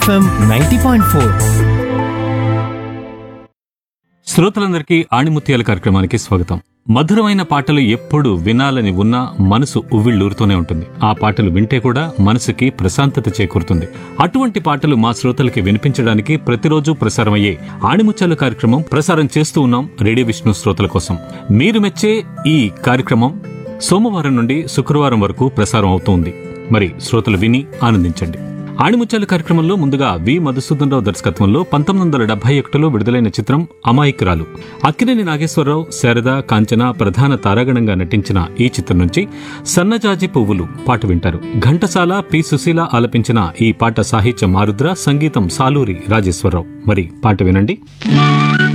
FM ninety point four శ్రోతలందరికీ ఆణిముత్యాల కార్యక్రమానికి స్వాగతం మధురమైన పాటలు ఎప్పుడు వినాలని ఉన్నా మనసు ఉవ్విళ్ళూరుతూనే ఉంటుంది ఆ పాటలు వింటే కూడా మనసుకి ప్రశాంతత చేకూరుతుంది అటువంటి పాటలు మా శ్రోతలకి వినిపించడానికి ప్రతిరోజు ప్రసారమయ్యే ఆణిముత్యాల కార్యక్రమం ప్రసారం చేస్తూ ఉన్నాం రేడియో విష్ణు శ్రోతల కోసం మీరు మెచ్చే ఈ కార్యక్రమం సోమవారం నుండి శుక్రవారం వరకు ప్రసారం అవుతోంది మరి శ్రోతలు విని ఆనందించండి ఆణిముత్యాల కార్యక్రమంలో ముందుగా వి మధుసూదన్ రావు దర్శకత్వంలో పంతొమ్మిది వందల డెబ్బై ఒకటిలో విడుదలైన చిత్రం అమాయకురాలు అక్కినేని నాగేశ్వరరావు శారద కాంచన ప్రధాన తారాగణంగా నటించిన ఈ చిత్రం నుంచి సన్నజాజి పువ్వులు పాట వింటారు ఘంటసాల పి సుశీల ఆలపించిన ఈ పాట సాహిత్యం ఆరుద్ర సంగీతం సాలూరి రాజేశ్వరరావు మరి పాట వినండి